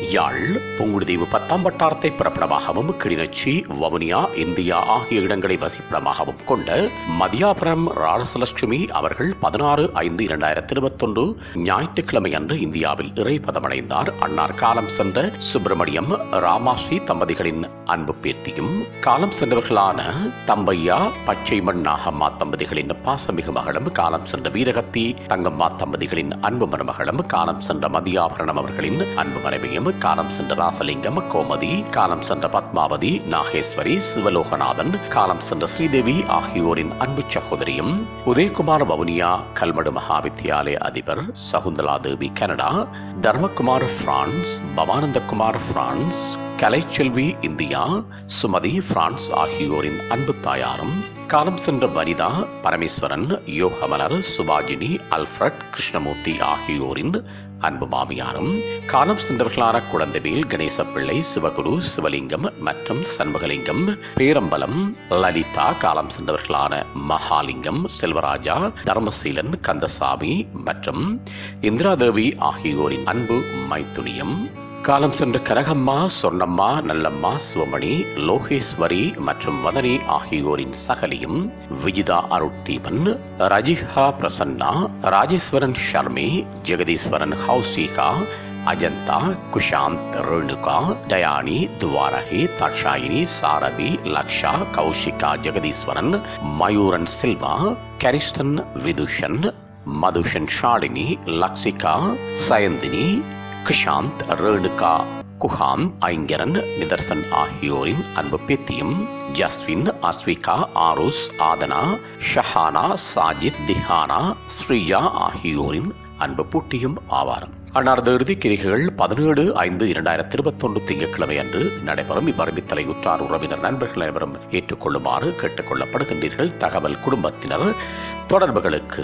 யாழ் புங்குடுதீவு பத்தாம் வட்டாரத்தை பிறப்பிடமாகவும் கிளிநொச்சி வவுனியா இந்தியா ஆகிய இடங்களை வசிப்பிடமாகவும் கொண்ட மதியாபுரம் ராஜலட்சுமி அவர்கள் பதினாறு ஐந்து இரண்டாயிரத்தி இருபத்தொன்று ஞாயிற்றுக்கிழமை அன்று இந்தியாவில் இறைபதமடைந்தார் அன்னார் காலம் சென்ற சுப்பிரமணியம் ராமாஸ்ரீ தம்பதிகளின் அன்பு பேத்தியும் காலம் சென்றவர்களான தம்பையா பச்சைமண் நாகம்மா தம்பதிகளின் பாசமிகு மகளும் காலம் சென்ற வீரகத்தி தங்கம்மா தம்பதிகளின் அன்பு மருமகளும் காலம் சென்ற மதியாபரணம் அவர்களின் அன்பு மனைவியும் காலம் சென்ற ராசலிங்கம் கோமதி காலம் சென்ற பத்மாவதி நாகேஸ்வரி சிவலோகநாதன் காலம் சென்ற ஸ்ரீதேவி ஆகியோரின் அன்பு சகோதரியும் உதயகுமார் வவுனியா கல்மடு மகாவித்யாலய அதிபர் Sakunthala Devi Canada Tharmakumar France Bavananthakumar France Kalaiselvi India Sumathi France ஆகியோரின் அன்பு தாயாரும் காலம் சென்ற வனிதா பரமேஸ்வரன் யோகமலர் சுபாஜினி அல்ஃபிரட் கிருஷ்ணமூர்த்தி ஆகியோரின் அன்பு மாமியாரும் காலம் சென்றவர்களான குழந்தைவேல் கணேசப்பிள்ளை சிவகுரு சிவலிங்கம் மற்றும் சண்முகலிங்கம் பேரம்பலம் லலிதா காலம் சென்றவர்களான மகாலிங்கம் செல்வராஜா தர்மசீலன் கந்தசாமி மற்றும் இந்திராதேவி ஆகியோரின் அன்பு மைத்துனியம் காலம் சென்ற கனகம்மா சொர்ணம்மா நல்லம்மா சிவமணி லோகேஸ்வரி மற்றும் வதனி ஆகியோரின் சகலியும் விஜிதா அருட்தீபன் ரஜிஹா பிரசன்னா ராஜேஸ்வரன் ஷர்மி ஜெகதீஸ்வரன் ஹவுசிகா அஜந்தா குஷாந்த் ரேணுகா டயானி துவாரகி தர்ஷாயினி சாரவி லக்ஷா கௌஷிகா ஜெகதீஸ்வரன் மயூரன் சில்வா கரிஸ்டன் விதுஷன் மதுஷன் ஷாலினி லக்ஷிகா சயந்தினி கிருஷாந்த் ரேணுகா குஹாம் ஐங்கரன் நிதர்சன் ஆகியோரின் அன்பு பேத்தியும் ஜஸ்வின் அஸ்விகா ஆருஸ் ஆதனா ஷஹானா சாஜித் திஹானா ஸ்ரீஜா ஆகியோரின் அன்பு பூட்டியும் ஆவார் அன்னாரது இறுதிக் கிரிகைகள் பதினேழு ஐந்து இரண்டாயிரத்தி இருபத்தொன்று திங்கட்கிழமை அன்று நடைபெறும் இவ்வரம்பித்தலை உற்றார் உறவினர் நண்பர்கள் அனைவரும் ஏற்றுக்கொள்ளுமாறு கேட்டுக்கொள்ளப்படுகின்றீர்கள் தகவல் குடும்பத்தினர் தொடர்புகளுக்கு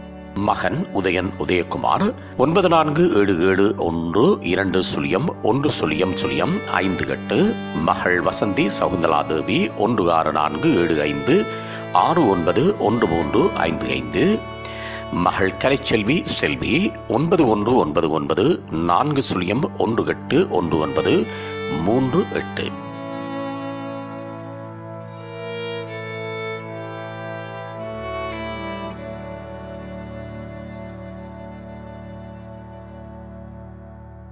மகன் உதயன் உதயகுமார் ஒன்பது நான்கு ஏழு ஏழு ஒன்று இரண்டு சுழியம் ஒன்று சுழியம் சுழியம் ஐந்து எட்டு மகள் வசந்தி சகுந்தலா தேவி ஒன்று ஆறு நான்கு ஏழு ஐந்து ஆறு ஒன்பது ஒன்று மூன்று ஐந்து ஐந்து மகள் கலைச்செல்வி செல்வி ஒன்பது ஒன்று ஒன்பது ஒன்பது நான்கு சுழியம் ஒன்று எட்டு ஒன்று ஒன்பது மூன்று எட்டு